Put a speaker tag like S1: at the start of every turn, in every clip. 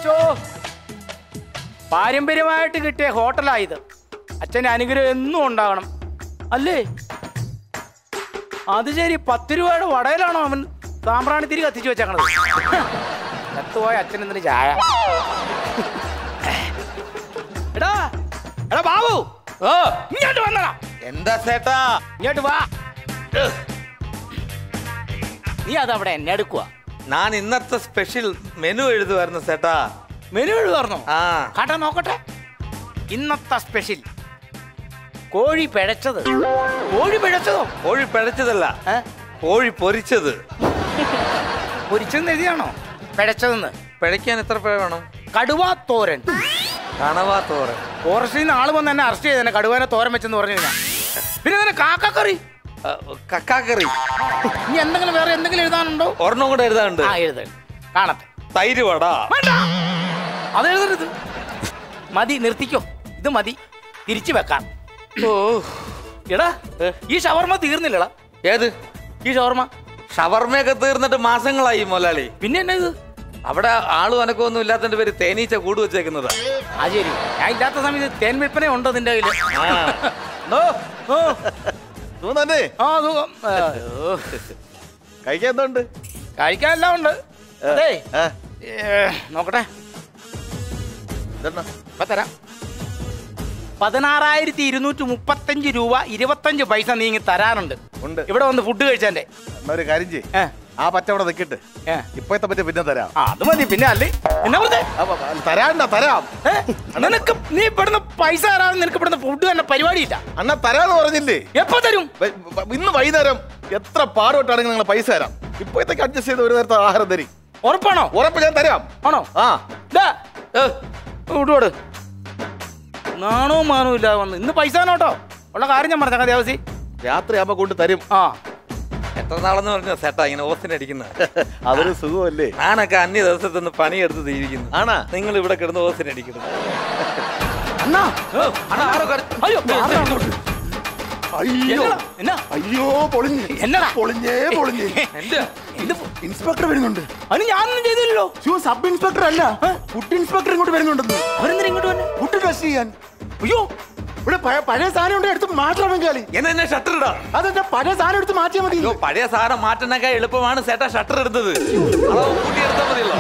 S1: ചോ പാരമ്പര്യമായിട്ട് കിട്ടിയ ഹോട്ടലായത് അച്ഛൻ്റെ അനുഗ്രഹം എന്നും ഉണ്ടാകണം അല്ലേ അത് ശരി പത്ത് രൂപയുടെ വടയിലാണോ അവൻ സാമ്പ്രാണിത്തിരി കത്തിച്ചു വെച്ചേക്കണത് ചത്തുപോയ അച്ഛൻ എന്തിന് ചായ എടാ എടാ ബാബു
S2: ഓ
S1: ഇങ്ങോട്ട് വന്നടാ
S2: എന്താ ചേട്ടാ
S1: ഇങ്ങോട്ട് വാ നീ അതവിടെ എന്നെ എടുക്കുക
S2: ഞാൻ ഇന്നത്തെ സ്പെഷ്യൽ മെനു എഴുതുമായിരുന്നു ചേട്ടാ
S1: മെനു എഴുതാർന്നോ
S2: ആ
S1: കാട്ടാ നോക്കട്ടെ ഇന്നത്തെ സ്പെഷ്യൽ കോഴി പിഴച്ചത് കോഴി പിഴച്ചതോ
S2: കോഴി പിഴച്ചതല്ല
S1: ഏ
S2: കോഴി പൊരിച്ചത്
S1: പൊരിച്ചെന്ന് എഴുതിയാണോ പിഴച്ചതെന്ന്
S2: പിഴയ്ക്കാൻ എത്ര പിഴ വേണം
S1: കടുവാ തോരൻ
S2: കണവാ തോരൻ
S1: ഫോറസ്റ്റിൽ നിന്ന് ആള് വന്ന് എന്നെ അറസ്റ്റ് ചെയ്തെന്നെ കടുവാനെ തോരൻ വെച്ചെന്ന് പറഞ്ഞു കഴിഞ്ഞാൽ പിന്നെ തന്നെ കാക്കക്കറി
S2: ആ, കക്കാക്കറി
S1: ഇനി എന്തെങ്കിലും വേറെ എന്തെങ്കിലും എഴുതാനുണ്ടോ
S2: ഒരെണ്ണം കൂടെ എഴുതാനുണ്ട്
S1: ആ എഴുത കാണട്ടെ
S2: തൈര് വട
S1: വേണ്ട അത് എഴുതരുത് മതി നിർത്തിക്കോ ഇത് മതി തിരിച്ചു വെക്കാം
S2: ഓ
S1: എടാ ഈ ഷവർമ തീർന്നില്ലടാ
S2: ഏത്
S1: ഈ ഷവർമ
S2: ഷവർമയൊക്കെ തീർന്നിട്ട് മാസങ്ങളായി മുതലാളി
S1: പിന്നെ എന്നാ ഇത്
S2: അവിടെ ആളും അനക്കൊന്നും ഇല്ലാത്തതിന്റെ പേര് തേനീച്ച കൂട് വെച്ചേക്കുന്നത്
S1: ആ ശരി ഞാൻ ഇല്ലാത്ത സമയത്ത് തേൻ വിൽപ്പന ഉണ്ടോ നിന്റെ കയ്യില് ഓ ഓ
S3: തന്നെ
S1: ആ സുഖം ആ, ഓ.
S3: കഴിക്കാൻ എന്തുണ്ട്
S1: കഴിക്കാൻ എല്ലാം ഉണ്ട് അതെ
S3: ഏ,
S1: ഏ, നോക്കട്ടെ
S3: ഇതെന്നാ?
S1: ഇപ്പൊ തരാം പതിനാറായിരത്തി ഇരുന്നൂറ്റി മുപ്പത്തഞ്ച് രൂപ ഇരുപത്തഞ്ച് പൈസ നീങ്ങി തരാനുണ്ട്
S3: ഉണ്ട്
S1: ഇവിടെ വന്ന് ഫുഡ് കഴിച്ചെന്റെ
S3: എന്നാ ഒരു കാര്യം ചെയ്യ്
S1: ഏ
S3: ആ പച്ച അവിടെ നിൽക്കിട്ട്
S1: ഏ
S3: ഇപ്പോഴത്തെ പറ്റി പിന്നെ തരാം
S1: ആ അത് മതി പിന്നെ അല്ലേ എന്നാ പറഞ്ഞേ
S3: അപ്പൊ, അല്ല, തരാണ്ട തരാം
S1: ഏ? നിനക്ക് നീ ഇവിടുന്ന് പൈസ തരാതെ നിനക്ക് ഇവിടുന്ന് ഫുഡ് തന്നെ പരിപാടിയില്ല
S3: അണ്ണ തരാന്ന് പറഞ്ഞില്ലേ
S1: എപ്പോ തരും
S3: വ- വ- ഇന്ന് വൈകുന്നേരം എത്ര പാടുപെട്ടാണെങ്കിൽ നിങ്ങൾ പൈസ തരാം ഇപ്പോഴത്തേക്ക് അഡ്ജസ്റ്റ് ചെയ്ത് ഒരു നേരത്തെ ആഹാരം തരി
S1: ഉറപ്പാണോ
S3: ഉറപ്പ് ഞാൻ തരാം
S1: ആണോ
S3: ആ
S1: ദാ, ഏ, വിട്ടുകൊട് നാണോ മാനോ ഇല്ലാതെ വന്ന് ഇന്ന് പൈസ കേട്ടോ ഉള്ള കാര്യം ഞാൻ പറഞ്ഞ ദേവസി
S3: രാത്രി ആകുമ്പോ കൊണ്ട് തരും
S1: ആ
S2: എത്ര നാളെന്ന് പറഞ്ഞ ചേട്ടാ ഇങ്ങനെ ഓസിനടിക്കുന്നത്
S3: അതൊരു സുഖമല്ലേ
S2: ഞാനൊക്കെ അന്യ ദിവസത്തിൽ നിന്ന് പണിയെടുത്ത് ജീവിക്കുന്നു
S3: ആണാ
S2: നിങ്ങൾ ഇവിടെ കിടന്ന് ഓസിനടിക്കുന്നത്
S1: അണ്ണാ
S2: അണ്ണാ, ആരോ കര-
S1: അയ്യോ ആരാ അങ്ങോട്ട്?
S4: അയ്യോ
S1: എന്നടാ? എന്നാ
S4: അയ്യോ പൊളിഞ്ഞ്
S1: എന്നടാ
S4: പൊളിഞ്ഞേ പൊളിഞ്ഞ്
S2: എന്റെ
S1: ഇത്
S4: ഇൻസ്പെക്ടർ വരുന്നുണ്ട്
S1: അതിന് ഞാനൊന്നും ചെയ്തില്ലല്ലോ
S4: ഷോ സബ് ഇൻസ്പെക്ടർ അല്ല ഫുഡ് ഇൻസ്പെക്ടർ ഇങ്ങോട്ട് വരുന്നുണ്ടെന്ന്
S1: അവരെന്തിനാ ഇങ്ങോട്ട് വന്നെ
S4: ഫുഡ് ടെസ്റ്റ് ചെയ്യാൻ അയ്യോ ഇവിടെ പഴ- പഴയ സാധനം ഉണ്ട് എടുത്ത് മാറ്റണം കാലി
S2: എന്നെ എന്നെ ഷട്ടർ ഇടാ
S4: അതെന്താ പഴയ സാധനം എടുത്ത് മാറ്റിയാൽ മതി
S2: അയ്യോ പഴയ സാധനം മാറ്റുന്നൊക്കെ എളുപ്പമാണ് ചേട്ടാ ഷട്ടർ എടുത്തത് അളവ് കൂട്ടി എടുത്താൽ മതിയല്ലോ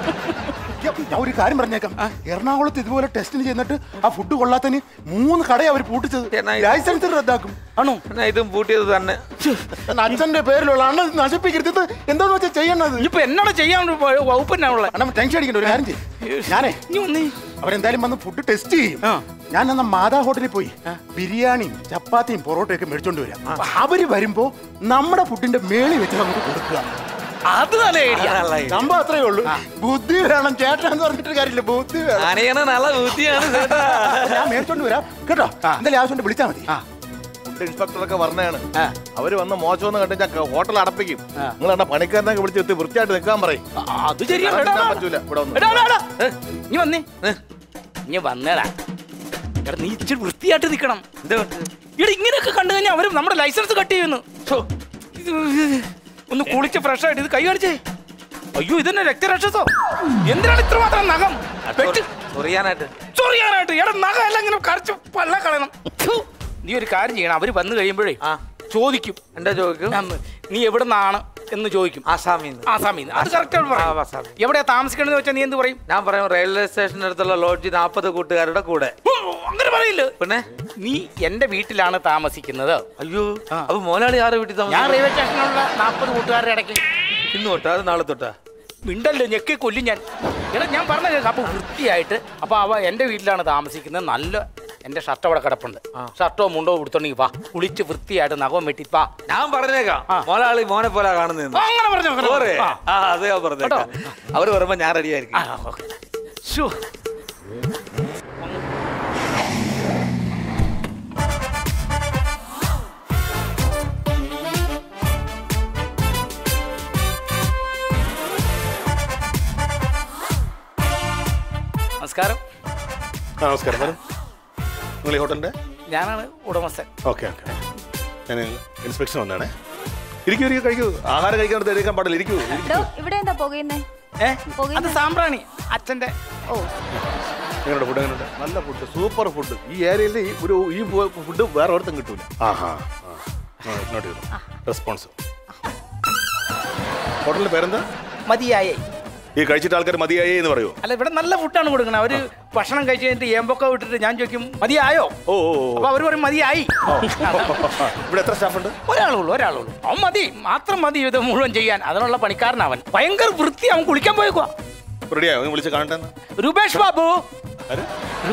S4: ഞാൻ ഒരു കാര്യം പറഞ്ഞേക്കാം എറണാകുളത്ത് ഇതുപോലെ ടെസ്റ്റിന് ചെന്നിട്ട് ആ ഫുഡ് കൊള്ളാത്തതിന് മൂന്ന് കടയെ അവർ പൂട്ടിച്ചത്
S2: എന്നാ ഇത്?
S4: ലൈസൻസ് റദ്ദാക്കും
S1: ആണോ
S2: എന്നാ ഇതും പൂട്ടിയത് തന്നെ
S4: എന്നാ അച്ഛന്റെ പേരിലുള്ള അണ്ണ നശിപ്പിക്കരുത് ഇത് എന്താന്ന് വെച്ചാൽ ചെയ്യണത്
S1: ഇനിയിപ്പോ എന്നോട് ചെയ്യാൻ വകുപ്പ് എന്നാ ഉള്ളത്
S4: അണ്ണ ടെൻഷൻ അടിക്കണ്ട ഒരു കാര്യം ചെയ്യും ഞാനേ
S1: നീ ഒന്നേ
S4: അവരെന്തായാലും വന്ന് ഫുഡ് ടെസ്റ്റ് ചെയ്യും
S1: ആ.
S4: ഞാൻ അന്ന് മാതാ ഹോട്ടലിൽ പോയി ബിരിയാണിയും ചപ്പാത്തിയും പൊറോട്ടയൊക്കെ മേടിച്ചോണ്ട് വരാം അപ്പൊ അവര് വരുമ്പോ നമ്മുടെ ഫുഡിന്റെ മേളിൽ വെച്ച് നമുക്ക് കൊടുക്കുക
S1: അത് നല്ല ഐഡിയ
S2: നല്ല idea.
S4: സംഭവം അത്രേ ഉള്ളൂ ബുദ്ധി വേണം ചേട്ടൻ എന്ന് പറഞ്ഞിട്ട് കാര്യമില്ല ബുദ്ധി വേണം
S2: അനയണ നല്ല ബുദ്ധിയാണ് ചേട്ടാ
S4: ഞാൻ മേടിച്ചോണ്ട് വരാം കേട്ടോ എന്തായാലും ആവശ്യം വിളിച്ചാൽ മതി
S3: ഫുഡ് ഇൻസ്പെക്ടറൊക്കെ പറഞ്ഞാണ്
S1: ആ.
S3: അവര് വന്ന് മോശമെന്ന് കണ്ട് ഞാൻ ഹോട്ടൽ അടപ്പിക്കും നിങ്ങൾ എന്നെ പണിക്കാരനൊക്കെ വിളിച്ച് എത്തി വൃത്തിയായിട്ട് നിൽക്കാൻ പറയും
S1: അത് ശരിയാണ്
S3: അതൊന്നും
S1: എടാ,
S3: പറ്റൂല ഇവിടെ വന്ന്
S1: എടാ, എടാ, എടാ. നീ വന്നേ നീ വന്നേടാ എടാ നീ ഇച്ചിരി വൃത്തിയായിട്ട് നിൽക്കണം
S2: എന്താ
S1: ഇവിടെ ഇങ്ങനെയൊക്കെ കണ്ടു കഴിഞ്ഞാൽ അവര് നമ്മുടെ ലൈസൻസ് കട്ട് ചെയ്യുന്നു ഛോ, ഇത് ഒന്ന് കുളിച്ച് ഫ്രഷ് ആയിട്ട് ഇത് കൈ കാണിച്ചേ അയ്യോ ഇതന്നെ രക്തരക്ഷസോ എന്തിനാണ് ഇത്ര മാത്രം നഖം വെച്ച്
S2: ചൊറിയാനായിട്ട്
S1: ചൊറിയാനായിട്ട് എടാ നഖം എല്ലാം ഇങ്ങനെ കരച്ച് പല്ല കളയണം ഛു, നീ ഒരു കാര്യം ചെയ്യണം അവര് വന്നു കഴിയുമ്പോഴേ
S2: ആ.
S1: ചോദിക്കും
S2: എന്താ ചോദിക്കും
S1: അന്ന് നീ എവിടെ നിന്നാണ് എന്ന് ചോദിക്കും
S2: ആസാമിന്ന്
S1: ആസാമിന്ന് അത് കറക്റ്റ്
S2: ആ, ആസാമി.
S1: എവിടെയാ താമസിക്കണമെന്ന് വെച്ചാൽ നീ എന്ത് പറയും
S2: ഞാൻ പറയും റെയിൽവേ സ്റ്റേഷൻ്റെ അടുത്തുള്ള ലോഡ്ജ് നാൽപ്പത് കൂട്ടുകാരുടെ കൂടെ
S1: ഓ, അങ്ങനെ പറയില്ല
S2: പിന്നെ
S1: നീ എന്റെ വീട്ടിലാണ് താമസിക്കുന്നത്
S2: അയ്യോ അപ്പൊ മോലാളി ആരെ വീട്ടിൽ
S1: ഞാൻ
S2: താമസിക്കും
S1: റെയിൽവേ സ്റ്റേഷനിലുള്ള നാൽപ്പത് കൂട്ടുകാരുടെ ഇടയ്ക്ക്
S2: ഇന്ന് തൊട്ടാ അത് നാളെ തൊട്ടാ
S1: മിണ്ടല്ലോ ഞെക്കി കൊല്ലും ഞാൻ എടാ ഞാൻ പറഞ്ഞ കേൾക്കാം അപ്പൊ വൃത്തിയായിട്ട് അപ്പൊ അവ എന്റെ വീട്ടിലാണ് താമസിക്കുന്നത് നല്ല എന്റെ ഷർട്ട് അവിടെ കിടപ്പുണ്ട് ഷർട്ടോ മുണ്ടോ കൊടുത്തോണ്ടെങ്കിൽ വാ കുളിച്ച് വൃത്തിയായിട്ട് നഖം വെട്ടി വാ
S2: ഞാൻ പറഞ്ഞേക്കാം
S1: ആ.
S2: മോലാളി മോനെ പോലെ കാണുന്നതെന്ന്
S1: ആ, അങ്ങനെ പറഞ്ഞു അങ്ങനെ
S2: പോരെ?
S1: പറഞ്ഞു. ആ.
S2: ആ അത് ഞാൻ പറഞ്ഞേക്കാം അവര് പറയുമ്പോ ഞാൻ റെഡി
S1: ആ,
S2: ആയിരിക്കും
S1: ഓക്കേ. ശ്ശോ. നമസ്കാരം
S5: ആ നമസ്കാരം മാഡം നിങ്ങൾ ഈ ഹോട്ടലിൻ്റെ
S1: ഞാനാണ് ഉടമസ്ഥൻ
S5: ഓക്കെ ഓക്കെ ഞാൻ ഇൻസ്പെക്ഷൻ വന്നാണേ ഇരിക്കൂ ഇരിക്കൂ കഴിക്കൂ ആഹാരം കഴിക്കാൻ എടുക്കാൻ പാടില്ല ഇരിക്കൂ
S6: ഡോ, ഇവിടെ എന്താ പുകയുന്നേ
S1: ഏ
S6: പുകയുന്ന-
S1: അത് സാമ്പ്രാണി അച്ഛന്റെ
S6: ഓ
S5: നിങ്ങളുടെ ഫുഡ് എങ്ങനെയുണ്ട്
S3: നല്ല ഫുഡ് സൂപ്പർ ഫുഡ് ഈ ഏരിയയിൽ ഈ ഒരു ഈ ഫുഡ് വേറെ ഒരിടത്തും കിട്ടൂല
S5: ആഹാ നോട്ട് ചെയ്തു റെസ്പോൺസ് ഹോട്ടലിന്റെ പേരെന്താ
S1: മതിയായേ
S5: ഈ കഴിച്ചിട്ട് ആൾക്കാർ മതിയായി എന്ന് പറയൂ
S1: അല്ല ഇവിടെ നല്ല ഫുഡാണ് കൊടുക്കണത് അവര് ഭക്ഷണം കഴിച്ച് കഴിഞ്ഞിട്ട് ഏമ്പൊക്കെ വിട്ടിട്ട് ഞാൻ ചോദിക്കും മതിയായോ
S5: ഓ ഓ ഓ.
S1: അപ്പൊ അവര് പറയും മതിയായി
S5: ഇവിടെ എത്ര സ്റ്റാഫ് ഉണ്ട്
S1: ഒരാളുള്ളൂ ഒരാളുള്ളൂ അവൻ മതി മാത്രം മതി ഇത് മുഴുവൻ ചെയ്യാൻ അതിനുള്ള പണിക്കാരനവൻ ഭയങ്കര വൃത്തി അവൻ കുളിക്കാൻ പോയേക്കുവാ
S5: റെഡിയായോ ഒന്ന് വിളിച്ച് കാണട്ടെ എന്ന്.
S1: രൂപേഷ് ബാബു
S5: ആര്?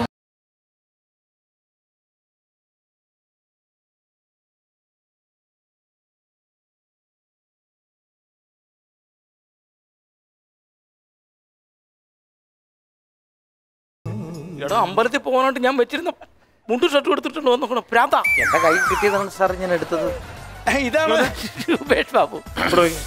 S1: എടാ അമ്പലത്തിൽ പോകാനായിട്ട് ഞാൻ വെച്ചിരുന്ന മുണ്ടു ഷർട്ട് എടുത്തിട്ടുണ്ടോ നോക്കണം പ്രാന്ത
S2: എന്റെ കൈ കിട്ടിയതാണ് സാർ ഞാൻ എടുത്തത്
S1: ഇതാണ് രൂപേഷ് ബാബു
S5: ഇവിടെ വയ്ക്ക്.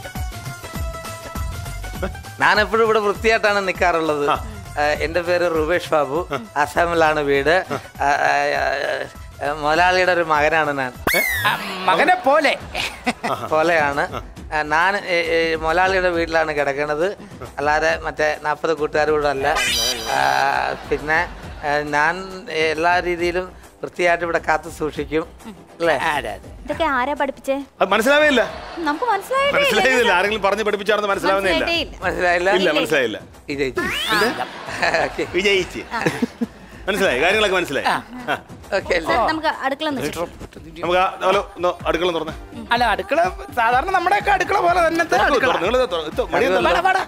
S2: ഞാൻ എപ്പോഴും ഇവിടെ വൃത്തിയായിട്ടാണ് നിൽക്കാറുള്ളത് എന്റെ പേര് റുബേഷ് ബാബു അസാമിലാണ് വീട് ആ, ആ, ആ, മുതലാളിയുടെ ഒരു മകനാണ് ഞാൻ
S1: ആ, മകനെ പോലെ
S2: പോലെയാണ് ആ, ഞാൻ ഏ, ഏ, മുതലാളിയുടെ വീട്ടിലാണ് കിടക്കുന്നത് അല്ലാതെ മറ്റേ നാൽപ്പത് കൂട്ടുകാരോടെ അല്ല ആ, പിന്നെ ആ, ഞാൻ എല്ലാ രീതിയിലും വൃത്തിയായിട്ട് ഇവിടെ കാത്തു സൂക്ഷിക്കും അല്ലേ
S1: അതെ അതെ
S6: ഇതൊക്കെ ആരാ പഠിപ്പിച്ചേ
S5: അത് മനസ്സിലാവേ ഇല്ല
S6: നമുക്ക് മനസ്സിലായിട്ടേ ഇല്ല.
S5: മനസ്സിലായില്ല ആരെങ്കിലും പറഞ്ഞ് പഠിപ്പിച്ചാണെന്ന് മനസ്സിലാവുന്നേ ഇല്ല
S6: മനസ്സിലായിട്ടേ ഇല്ല.
S2: മനസ്സിലായില്ല
S5: ഇല്ല മനസ്സിലായില്ല
S2: വിജയിച്ചു ഓക്കെ
S5: വിജയിച്ച് മനസ്സിലായി കാര്യങ്ങളൊക്കെ മനസ്സിലായി ആ.
S2: ഓക്കെ
S6: സർ, നമുക്ക് അടുക്കള ഒന്ന് ചുറ്റും.
S5: നമുക്ക് ആ ഹലോ ഒന്ന് അടുക്കള തുറന്നേ
S1: അല്ല അടുക്കള സാധാരണ നമ്മുടെയൊക്കെ അടുക്കള പോലെ തന്നത്തെ അടുക്കള
S5: നിങ്ങൾ
S1: വാടാ, വാടാ.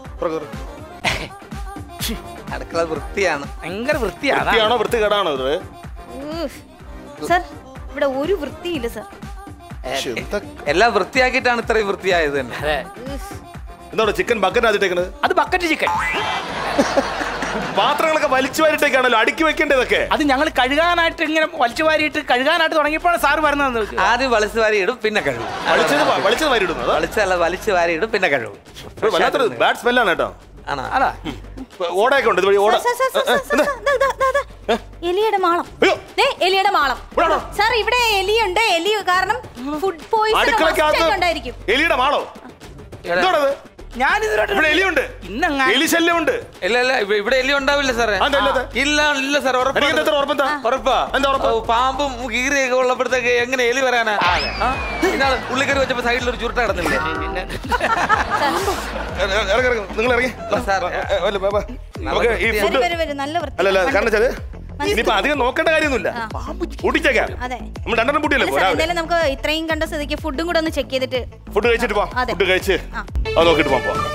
S2: അടുക്കള വൃത്തിയാണ്
S1: ഭയങ്കര വൃത്തിയാണ്
S5: വൃത്തിയാണോ വൃത്തികേടാണോ ഇത്
S6: ഊഫ്. സർ ഇവിടെ ഒരു വൃത്തിയില്ല സർ
S5: ശ്ശെ, എന്താ-
S2: എല്ലാം വൃത്തിയാക്കിയിട്ടാണ് ഇത്രയും വൃത്തിയായത് തന്നെ
S1: അതെ
S6: ഊഫ്.
S5: എന്താണ് ചിക്കൻ ബക്കറ്റ് ആദ്യത്തേക്കണത്
S1: അത് ബക്കറ്റ് ചിക്കൻ
S5: പാത്രങ്ങളൊക്കെ വലിച്ചു വാരിട്ടേക്കാണല്ലോ അടുക്കി വെക്കേണ്ടതൊക്കെ
S1: അത് ഞങ്ങൾ കഴുകാനായിട്ട് ഇങ്ങനെ വലിച്ചു വാരിയിട്ട് കഴുകാനായിട്ട് തുടങ്ങിയപ്പോഴാണ് സാറ് പറഞ്ഞത്
S2: ആദ്യം വലിച്ചു വാരി ഇടും പിന്നെ കഴുകും
S5: വലിച്ചത് വ- വലിച്ചത് വാരിടുന്നത്
S2: വലിച്ചല്ല വലിച്ചു വാരി ഇടും പിന്നെ കഴുകും
S5: വല്ലാത്തൊരു ബാഡ് സ്മെല്ലാണ് കേട്ടോ
S2: ആണോ
S1: അതാ
S5: ഇപ്പൊ ഓടയൊക്കെ ഉണ്ട് ഇതുവഴി ഓട
S6: sir, sir, sir, sir, sir, ദാ, ദാ, ദാ, ദാ. എലിയുടെ മാളം
S5: അയ്യോ
S6: ദേ, എലിയുടെ മാളം
S5: ഇവിടാണോ?
S6: സാർ ഇവിടെ എലിയുണ്ട് എലി കാരണം ഫുഡ് പോയിസൺ
S5: അടുക്കളക്കകത്ത്
S6: ഉണ്ടായിരിക്കും
S5: എലിയുടെ മാളോ എന്താണത്
S1: ഞാൻ
S5: ഇവിടെ എലിയുണ്ട്
S1: ഇന്നങ്ങാ
S5: എലി ശല്യമുണ്ട്
S2: ഇല്ല ഇല്ല ഇവ- ഇവിടെ എലി ഉണ്ടാവില്ല സാറേ
S5: ആ, എന്താ ഇല്ലാത്തെ?
S2: ഇല്ല ഇല്ല സാർ
S5: എനിക്ക് എത്ര ഉറപ്പെന്താ
S2: ഉറപ്പാ
S5: എന്താ ഉറപ്പ്?
S2: ഓ, പാമ്പും കീറിയൊക്കെ ഉള്ളപ്പോഴത്തേക്ക് എങ്ങനെ എലി വരാനാ ആ? ഇന്നാള് ഉള്ളിക്കറി വെച്ചപ്പോ സൈഡിൽ ഒരു ചുരുട്ട കിടന്നില്ലേ
S5: ഇറങ്ങി ഇറങ്ങി നിങ്ങൾ ഇറങ്ങി
S2: സാർ,
S5: ഏ, ഏ, വല്ല, വാ, വാ. നമുക്ക് ഈ
S6: വരും
S5: ഫുഡ്
S6: വരും വരും നല്ല വൃത്തി
S5: അല്ലല്ല കാരണം വെച്ചാല്
S6: മനസ്സിലായി.
S5: ഇനിയിപ്പോ അധികം നോക്കേണ്ട കാര്യമൊന്നുമില്ല പൂട്ടിച്ചേക്കാം
S6: അതെ
S5: നമ്മൾ രണ്ടെണ്ണം പൂട്ടിയല്ലേ
S6: അല്ല
S5: പോ,
S6: സാർ
S5: രാവിലെ
S6: എന്തായാലും നമുക്ക് ഇത്രയും കണ്ട സ്ഥിതിക്ക് ഫുഡും കൂടെ ഒന്ന് ചെക്ക് ചെയ്തിട്ട്
S5: ഫുഡ് കഴിച്ചിട്ട് പോവാം
S6: അതെ.
S5: ഫുഡ് കഴിച്ച്
S6: ആ.
S5: അത് നോക്കിട്ട് പോവാം പോവാം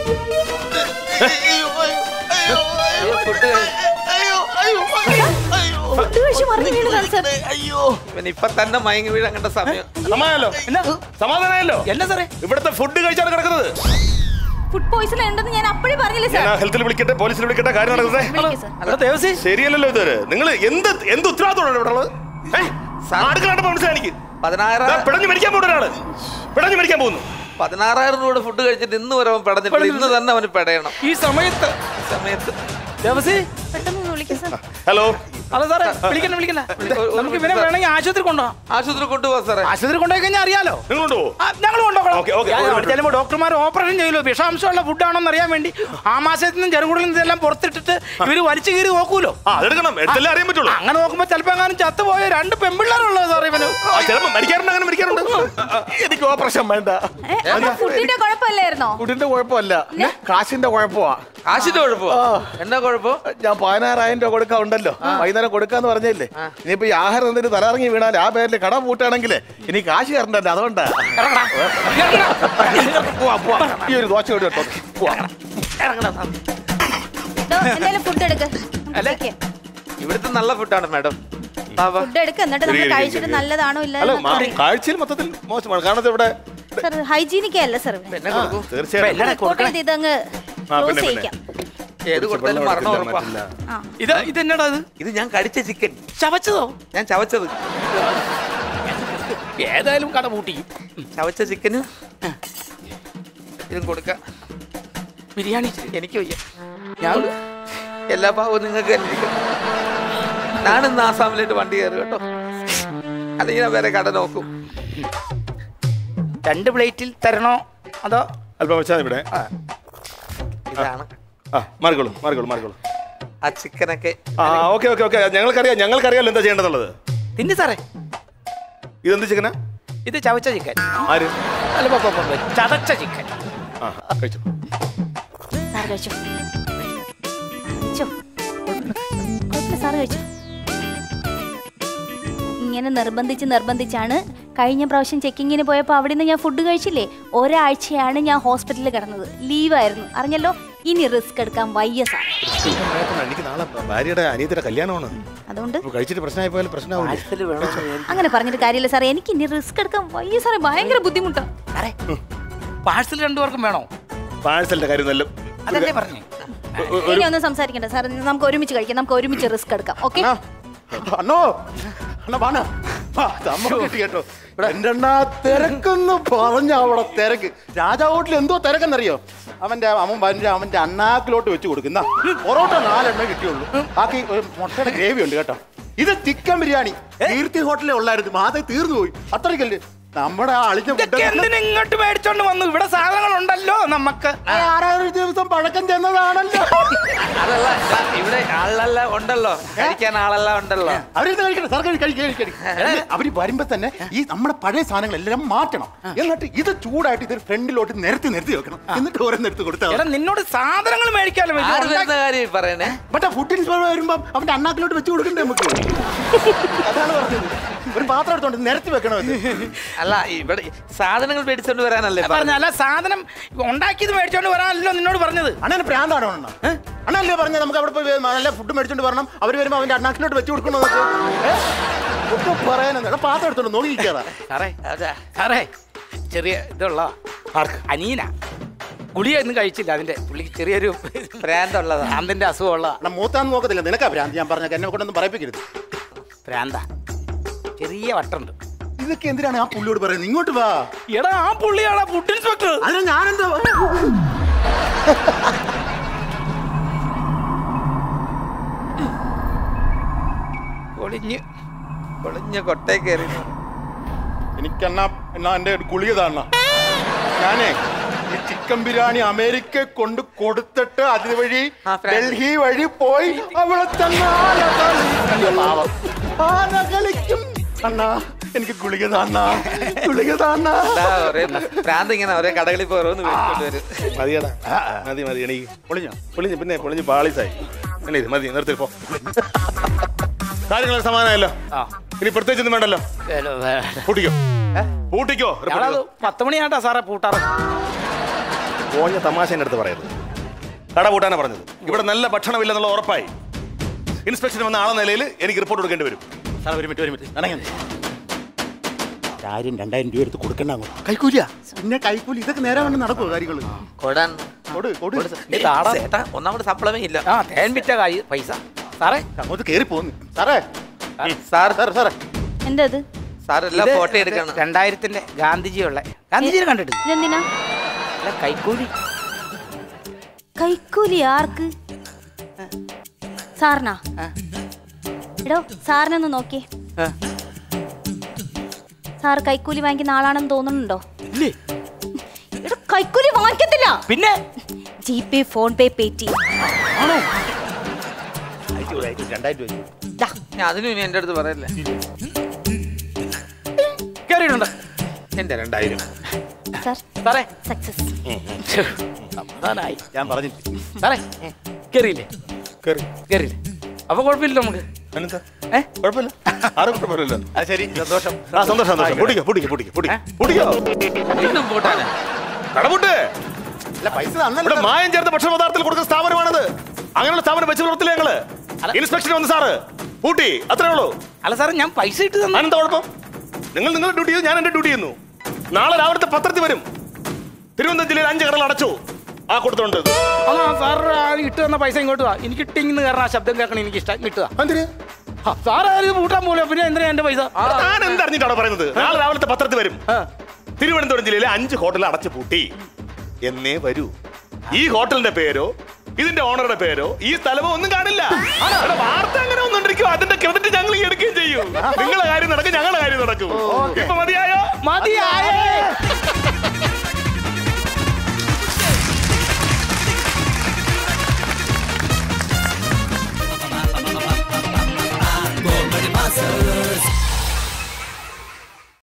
S2: ഫുഡ്
S6: ഫുഡ് കഴിച്ച് മറിഞ്ഞു വീണതാണ് സാർ
S2: ഇവൻ ഇപ്പൊ തന്നെ മയങ്ങി വീഴാൻ കണ്ട സമയം
S5: സമാധാനമല്ലോ സമാധാനമല്ലോ
S1: എന്നാ സാറേ
S5: ഇവിടുത്തെ ഫുഡ് കഴിച്ചാണ് കിടക്കുന്നത്
S6: ഫുഡ് പോയിസൺ ഉണ്ടെന്ന് ഞാൻ അപ്പോഴേ പറഞ്ഞില്ലേ
S5: ഞാൻ
S6: സാർ
S5: ഹെൽത്തിൽ വിളിക്കട്ടെ പോലീസിൽ വിളിക്കട്ടെ കാര്യം നടക്കുന്നത്
S6: വിളിക്ക് സാർ
S1: അല്ല ദേവസി
S5: ശരിയല്ലല്ലോ ഇത് നിങ്ങൾ എന്ത് എന്ത് ഉത്തരവാദിത്തമാണ് ഇവിടെ ഉള്ളത് ആടുകളാണ്ട് മനസ്സിലായി എനിക്ക്
S2: പതിനായിരം
S5: ദാ പിടഞ്ഞു മരിക്കാൻ പോകുന്ന ഒരാള് പിടഞ്ഞു മരിക്കാൻ പോകുന്നു
S2: പതിനാറായിരം രൂപയുടെ ഫുഡ് കഴിച്ചിട്ട് ഇന്ന് വരെ അവൻ പെടഞ്ഞിട്ടില്ല ഇന്ന് തന്നെ അവന് പെടയണം
S1: ഈ സമയത്ത്
S2: ഈ സമയത്ത്
S1: ദേവസി
S6: പെട്ടെന്ന് ഒന്ന് വിളിക്കും സാർ
S5: ഹലോ
S1: അല്ല സാറേ വിളിക്കണ്ട വിളിക്കണ്ട നമുക്ക് ഇവനെ വേണമെങ്കിൽ ആശുപത്രി കൊണ്ടുപോകാം
S2: ആശുപത്രി കൊണ്ടുപോകാം സാറേ
S1: ആശുപത്രി കൊണ്ടുപോയി കഴിഞ്ഞാൽ അറിയാലോ
S5: നിങ്ങൾ കൊണ്ടുപോ
S1: ഞങ്ങൾ കൊണ്ടുപോകണം
S5: ഓക്കേ, ഓക്കേ,
S1: ഞാൻ
S5: ഒരു
S1: അവിടെ
S5: മിനിറ്റ്.
S1: ചെല്ലുമ്പോൾ ഡോക്ടർമാർ ഓപ്പറേഷൻ ചെയ്യലോ വിഷാംശമുള്ള ഫുഡാണോന്ന് അറിയാൻ വേണ്ടി ആമാശയത്തിൽ നിന്നും ചെറുകുടിൽ നിന്നും ഇതെല്ലാം പുറത്തിട്ടിട്ട് ഇവര് വലിച്ചു കീറി നോക്കൂലോ
S5: ആ അതെടുക്കണം എടുത്തല്ലേ അറിയാൻ പറ്റുള്ളൂ
S1: അങ്ങനെ നോക്കുമ്പോ ചിലപ്പോ എങ്ങാനും ചത്തുപോയ രണ്ട് പെമ്പിള്ളേരുള്ളത് സാർ ഇവന്
S5: ആ, ചിലപ്പോ മരിക്കാറുണ്ട് അങ്ങനെ മരിക്കാറുണ്ട്
S3: എനിക്ക് ഓപ്പറേഷൻ വേണ്ട
S6: ഏ, അപ്പൊ ഫുഡിന്റെ കുഴപ്പമില്ലായിരുന്നോ
S3: ഫുഡിന്റെ കുഴപ്പമല്ല കാശിന്റെ കുഴപ്പമാ
S2: കാശിന്റെ കുഴപ്പമോ എന്നാ കുഴപ്പം
S3: ഞാൻ പതിനാറായിരം രൂപ കൊടുക്കാൻ ഉണ്ടല്ലോ വൈകുന്നേരം കൊടുക്കാന്ന് പറഞ്ഞില്ലേ ഇനിയിപ്പോ ഈ ആഹാരം എന്തിന് തലറങ്ങി വീണാൽ ആ പേരിൽ കട പൂട്ടാണെങ്കിലേ ഇനി കാശ് കയറണ്ടല്ലോ അതുകൊണ്ടാ പോവാ, പോവാ. ഈ ഒരു ദോശ കൂടി കേട്ടോ പോവാ
S6: ദോ, എന്തായാലും ഫുഡ് എടുക്ക്
S2: ഇവിടുത്തെ നല്ല ഫുഡാണ് മാഡം വാ, വാ.
S6: ഫുഡ് എടുക്ക് എന്നിട്ട് നമ്മൾ
S5: ഇരിക്ക്, ഇരിക്ക്,
S6: കഴിച്ചിട്ട്
S5: ഇരിക്ക്.
S6: നല്ലതാണോ
S5: അല്ല
S6: ഇല്ലല്ലോ
S5: മാ- കാഴ്ചയിൽ മൊത്തത്തിൽ മോശമാണ് കാരണം ഇവിടെ
S6: സാർ ഹൈജീനിക് അല്ല സാർ ഇവിടെ.
S2: എന്നെ കൊടുക്കൂ
S5: തീർച്ചയായും
S6: റിപ്പോർട്ട് ചെയ്ത് ഇതങ്ങ്
S5: ആ,
S6: ക്ലോസ്
S5: പിന്നെ, പിന്നെ.
S6: ചെയ്യിക്കാം
S2: ഏത് കൊടുത്താലും മരണം ഉറപ്പാ
S6: ആ
S1: ഇത് ഇതെന്നടാ ഇത്
S2: ഇത് ഞാൻ കടിച്ച ചിക്കൻ
S1: ചവച്ചതോ
S2: ഞാൻ ചവച്ചത്
S1: ഏതായാലും കട പൂട്ടി
S2: ചവച്ച ചിക്കന് ഇതും കൊടുക്ക
S1: ബിരിയാണി
S2: എനിക്ക് വയ്യ ഞാൻ എല്ലാ ഭാവവും നിങ്ങൾക്ക് തന്നെ ഇരിക്കണം. ഞാനിന്ന് ആസാമിലേക്ക് വണ്ടി കയറി കേട്ടോ അല്ലെങ്കിൽ ഞാൻ വേറെ കട നോക്കും
S1: രണ്ട് പ്ലേറ്റിൽ തരണോ അതോ
S5: അല്പം വെച്ചാൽ ഇവിടെ
S2: ഇതാണ്
S5: ആ മാറിക്കോളൂ മാറിക്കോളൂ മാറിക്കോളൂ
S2: ആ ചിക്കനൊക്കെ
S5: ആ ഓക്കെ ഓക്കെ ഓക്കെ ഞങ്ങൾക്കറിയാം ഞങ്ങൾക്കറിയാലോ എന്താ ചെയ്യേണ്ടതുള്ളത്
S1: തിന്നു സാറേ
S5: ഇതെന്ത് ചിക്കനാ
S1: ഇത് ചവച്ച ചിക്കൻ
S5: ആര്
S1: അല്ല പോ, പോ, പോ, പോ. ചതച്ച ചിക്കൻ
S5: ആ കഴിച്ചു
S6: സാർ കഴിച്ചോ കഴിച്ചോ കുഴപ്പമില്ല സാർ കഴിച്ചോ ഇങ്ങനെ നിർബന്ധിച്ച് നിർബന്ധിച്ചാണ് കഴിഞ്ഞ പ്രാവശ്യം ചെക്കിങ്ങിന് പോയപ്പോൾ അവിടെ നിന്ന് ഞാൻ ഫുഡ് കഴിച്ചില്ലേ ഒരാഴ്ചയാണ് ഞാൻ ഹോസ്പിറ്റലിൽ കിടന്നത് ലീവായിരുന്നു അറിഞ്ഞല്ലോ ഇനി റിസ്ക് എടുക്കാൻ വയ്യ സാർ
S5: എനിക്ക് നാളെ ഭാര്യയുടെ അനിയത്തിന്റെ കല്യാണമാണ്
S6: അതുകൊണ്ട്
S5: ഇപ്പൊ കഴിച്ചിട്ട് പ്രശ്നമായി പോയാൽ പ്രശ്നമാവില്ലേ
S2: പാഴ്സല് വേണം
S6: അങ്ങനെ പറഞ്ഞിട്ട് കാര്യമില്ല സാറേ എനിക്ക് ഇനി റിസ്ക് എടുക്കാൻ വയ്യ സാറേ ഭയങ്കര ബുദ്ധിമുട്ടാണ്
S1: സാറേ പാഴ്സൽ രണ്ടുപേർക്കും വേണോ
S5: പാഴ്സലിന്റെ കാര്യം നല്ല
S1: അതല്ലേ പറഞ്ഞേ
S6: ഇനി ഒന്നും സംസാരിക്കണ്ട സാർ നമുക്ക് ഒരുമിച്ച് കഴിക്കാം നമുക്ക് ഒരുമിച്ച് റിസ്ക് എടുക്കാം ഓക്കെ
S4: അണ്ണോ അണ്ണ വാണ നമ്മ കിട്ടി കേട്ടോ എന്റെ അണ്ണാ തിരക്കെന്ന് പറഞ്ഞ അവിടെ തിരക്ക് രാജാ ഹോട്ടലിൽ എന്തോ തിരക്കെന്നറിയോ അവന്റെ അവൻ വന്നിട്ട് അവന്റെ അണ്ണാക്കിലോട്ട് വെച്ച് കൊടുക്കുന്ന പൊറോട്ട നാലെണ്ണ കിട്ടിയുള്ളൂ ബാക്കി ഒരു മുട്ടയുടെ ഗ്രേവി ഉണ്ട് കേട്ടോ ഇത് ചിക്കൻ ബിരിയാണി കീർത്തി ഹോട്ടലിൽ ഉള്ളായിരുന്നു മാത തീർന്നു പോയി അത്രയ്ക്കല്ലേ നമ്മുടെ ആ അളിഞ്ഞ
S1: ഇതൊക്കെ എന്തിനാ ഇങ്ങോട്ട് മേടിച്ചോണ്ട് വന്നു ഇവിടെ സാധനങ്ങൾ ഉണ്ടല്ലോ നമുക്ക്
S4: ആറാറ് ദിവസം പഴക്കം ചെന്നതാണല്ലോ
S2: അതല്ല ഇതാ ഇവിടെ ആളെല്ലാം ഉണ്ടല്ലോ കഴിക്കാൻ ആളെല്ലാം ഉണ്ടല്ലോ
S4: അവരിത് കഴിക്കണം സാർ കഴി കഴി കഴി കഴി അവര് വരുമ്പോ തന്നെ ഈ നമ്മുടെ പഴയ സാധനങ്ങളെല്ലാം മാറ്റണം എന്നിട്ട് ഇത് ചൂടായിട്ട് ഇത് ഫ്രണ്ടിലോട്ട് നിരത്തി നിരത്തി വെക്കണം എന്നിട്ട് ഓരോന്ന് എടുത്ത് കൊടുത്താൽ
S1: എടാ നിന്നോട് സാധനങ്ങൾ മേടിക്കാലോ ഇത്
S2: ആര്
S1: ഉണ്ടാക്കി-
S2: വരുന്ന കാര്യം ഈ പറയണേ
S4: മറ്റേ ഫുഡ് ഇൻസ്പെക്ടർ വരുമ്പോ അവന്റെ അണ്ണാക്കിലോട്ട് വെച്ച് കൊടുക്കണ്ടേ നമുക്ക് അതാണ് പറഞ്ഞത് ഒരു പാത്രം എടുത്തോണ്ട് നിരത്തി വെക്കണം ഇത്
S2: അല്ല ഇവിടെ സാധനങ്ങൾ മേടിച്ചോണ്ട് വരാനല്ലേ പറഞ്ഞത്?
S1: പറഞ്ഞ അല്ല സാധനം ഉണ്ടാക്കിയത് മേടിച്ചോണ്ട് വരാനല്ലോ നിന്നോട് പറഞ്ഞത്
S4: അണ്ണന് പ്രാന്താണോ അണ്ണ അണ്ണല്ലേ പറഞ്ഞ നമുക്ക് അവിടെ പോയി നല്ല ഫുഡ് മേടിച്ചോണ്ട് വരണം അവര് വരുമ്പോ അവന്റെ അണ്ണാക്കിലോട്ട് വെച്ച് കൊടുക്കണം ഒക്കെ പറയാനെന്ന് പാത്രം എടുത്തോണ്ട് നോക്കിക്കാതാ
S1: സാറേ
S2: അതാ.
S1: സാറേ ചെറിയ ഇതുള്ള അനീന ഗുളിക ഒന്നും കഴിച്ചില്ല അതിന്റെ പുള്ളിക്ക് ചെറിയൊരു
S2: ഭ്രാന്തുള്ളതാ
S1: ഭ്രാന്തിന്റെ അസുഖമുള്ള
S4: അണ്ണ മൂത്താന്ന് നോക്കത്തില്ല നിനക്കാ ഭ്രാന്ത് ഞാൻ പറഞ്ഞ എന്നെ കൊണ്ടൊന്നും പറയിപ്പിക്കരുത്
S1: ഭ്രാന്ത ചെറിയ വട്ടുണ്ട്
S4: ഇതൊക്കെ എന്തിനാണ് ആ പുള്ളിയോട് പറയുന്നത് ഇങ്ങോട്ട് വാ
S1: എടാ ആ പുള്ളിയാണ് ഫുഡ് ഇൻസ്പെക്ടർ
S4: അതിന് ഞാനെന്താ
S1: ഒളിഞ്ഞ്
S2: പൊളിഞ്ഞ കൊട്ടേ കയറി
S4: എനിക്കെന്നാ എന്നാ എന്റെ ഗുളിക താണ ഞാനേ ഈ ചിക്കൻ ബിരിയാണി അമേരിക്ക കൊണ്ട് കൊടുത്തിട്ട് അതുവഴി
S2: ആ, ഫ്രാൻസ്.
S4: ഡൽഹി വഴി പോയി അവിടെ തന്നെ ആന കളിക്കും. ആന കളിക്കും അണ്ണാ എനിക്ക് ഗുളിക താണ്ണ ഗുളിക താണ്ണ
S2: ഇതാ ഒരേ ഭ്രാന്ത് ഇങ്ങനെ ഒരേ കടകളിൽ പോയി ഓരോന്ന് മേടിച്ചോണ്ട് വരും
S5: മതിയടാ മതി മതി എനിക്ക്
S4: പൊളിഞ്ഞോ
S5: പൊളിഞ്ഞ് പിന്നെ പൊളിഞ്ഞ് പാളിസായി അല്ലേ ഇത് മതി നിർത്തി പോ കാര്യങ്ങളൊക്കെ സമാനമല്ലോ
S1: ആ
S5: ഇനി പ്രത്യേകിച്ചൊന്നും വേണ്ടല്ലോ പൂട്ടിക്കോ പൂട്ടിക്കോ
S1: ഞങ്ങളത് പത്ത് മണിയാട്ടാ സാറേ പൂട്ടാറ്
S5: പോഞ്ഞ തമാശ എൻ്റെ അടുത്ത് പറയരുത് കട പൂട്ടാനാ പറഞ്ഞത് ഇവിടെ നല്ല ഭക്ഷണമില്ലെന്നുള്ള ഉറപ്പായി ഇൻസ്പെക്ഷൻ വന്ന ആളെ നിലയിൽ എനിക്ക് റിപ്പോർട്ട് കൊടുക്കേണ്ടി വരും
S4: സാർ ഒരു മിനിറ്റ് ഒരു മിനിറ്റ് ഇണങ്ങി ആയിരം രണ്ടായിരം രൂപ എടുത്ത് കൊടുക്കണ്ട അങ്ങോട്ട് കൈക്കൂലിയ പിന്നെ കൈക്കൂലി ഇതൊക്കെ നേരെ വേണ്ട നടക്കുമോ കാര്യങ്ങൾ
S2: കൊടാൻ
S4: കൊടു കൊടു
S1: ഈ താട
S2: ചേട്ടാ ഒന്നാമത് സപ്ലമേ ഇല്ല
S1: ആ തേൻ വിറ്റ കായ് പൈസ സാറേ
S4: അങ്ങോട്ട് കേറി പോന്നു സാറേ
S2: സാർ
S4: സാർ സാറേ
S6: എന്താ ഇത്
S2: സാർ എല്ലാം
S1: ഇത്
S2: ഫോട്ടോ എടുക്കണം
S1: രണ്ടായിരത്തിന്റെ ഗാന്ധിജിയുള്ള ഗാന്ധിജിയെ കണ്ടിട്ട്
S6: ഇതെന്തിനാ
S1: അല്ല കൈക്കൂലി
S6: കൈക്കൂലി ആർക്ക് സാറിനാ
S1: ആ.
S6: എടോ സാറിനൊന്ന് നോക്കിയേ
S1: ആ.
S6: സാർ കൈക്കൂലി വാങ്ങിക്കുന്ന ആളാണെന്ന് തോന്നുന്നുണ്ടോ
S1: ഇല്ലേ
S6: എടോ കൈക്കൂലി വാങ്ങിക്കത്തില്ല
S1: പിന്നെ
S6: GPay PhonePe Paytm
S4: രണ്ടായിരം രൂപ
S6: ദാ,
S2: ഞാൻ അതിനും ഇനി എൻ്റെ അടുത്ത് പറയല്ലേ
S1: കേറിയിട്ടുണ്ട്
S5: എൻ്റെ രണ്ടായിരം
S6: സാർ
S1: സാറേ
S6: സക്സസ്
S1: സമാധാനായി
S4: ഞാൻ പറഞ്ഞു
S1: സാറേ കേറിയില്ലേ
S5: കയറി
S1: കേറിയില്ലേ അപ്പൊ കുഴപ്പമില്ല നമുക്ക്
S5: അനന്താ
S1: ഏ
S5: കുഴപ്പമില്ല ആരും കുഴപ്പമില്ലല്ലോ
S4: അത് ശരി സന്തോഷം
S5: ആ സന്തോഷം സന്തോഷം പൊടിക്കോ പൊടിക്കോ പൊടിക്കോ പൊടിക്കോ പൊടിക്കോ
S2: വീണ്ടും പൂട്ടാനാ
S5: കടപൂട്ട്
S4: അല്ല പൈസ
S5: ഇവിടെ
S4: തന്നല്ലോ
S5: മായം ചേർത്ത ഭക്ഷണ പദാർത്ഥത്തിൽ കൊടുക്കുന്ന സ്ഥാപനമാണത് അങ്ങനെയുള്ള സ്ഥാപനം വെച്ച് പുലർത്തില്ല ഞങ്ങള് ഇൻസ്പെക്ഷൻ വന്നു സാറ് പൂട്ടി അത്രേ ഉള്ളൂ
S1: അല്ല സാറേ ഞാൻ പൈസ ഇട്ട് തന്നെ
S5: അനന്ത കുഴപ്പം നിങ്ങൾ നിങ്ങളുടെ ഡ്യൂട്ടി ചെയ്തു ഞാൻ എന്റെ ഡ്യൂട്ടി ചെയ്യുന്നു നാളെ രാവിലത്തെ പത്രത്തിൽ വരും തിരുവനന്തപുരം ജില്ലയിൽ അഞ്ച് കടകൾ അടച്ചു ആ കൊടുത്തോണ്ട്
S1: ആ സാർ ഇട്ട് തന്ന പൈസ ഇങ്ങോട്ട് വാ എനിക്ക് ടിങ്ങിന്ന് കാരണം ആ ശബ്ദം കേൾക്കണം എനിക്ക് ഇഷ്ടം കിട്ടുക
S5: എന്തിന്
S1: സാർ ആരും പൂട്ടാൻ പോലെ പിന്നെ എന്തിനാ എന്റെ പൈസ
S5: ഞാൻ എന്തറിഞ്ഞിട്ടാണ് പറയുന്നത് നാളെ രാവിലത്തെ പത്രത്തിൽ വരും തിരുവനന്തപുരം ജില്ലയിലെ അഞ്ച് ഹോട്ടൽ അടച്ചു പൂട്ടി എന്നേ വരൂ ഈ ഹോട്ടലിന്റെ പേരോ ഇതിന്റെ ഓണറുടെ പേരോ ഈ സ്ഥലമോ ഒന്നും കാണില്ല എടാ, വാർത്ത അങ്ങനെ ഒന്നുണ്ടിരിക്കും അതിന്റെ ക്രെഡിറ്റ് ഞങ്ങൾ ഈ എടുക്കുകയും ചെയ്യും നിങ്ങളെ കാര്യം നടക്കും ഞങ്ങളുടെ കാര്യം നടക്കും ഇപ്പൊ മതിയായോ
S1: മതിയായേ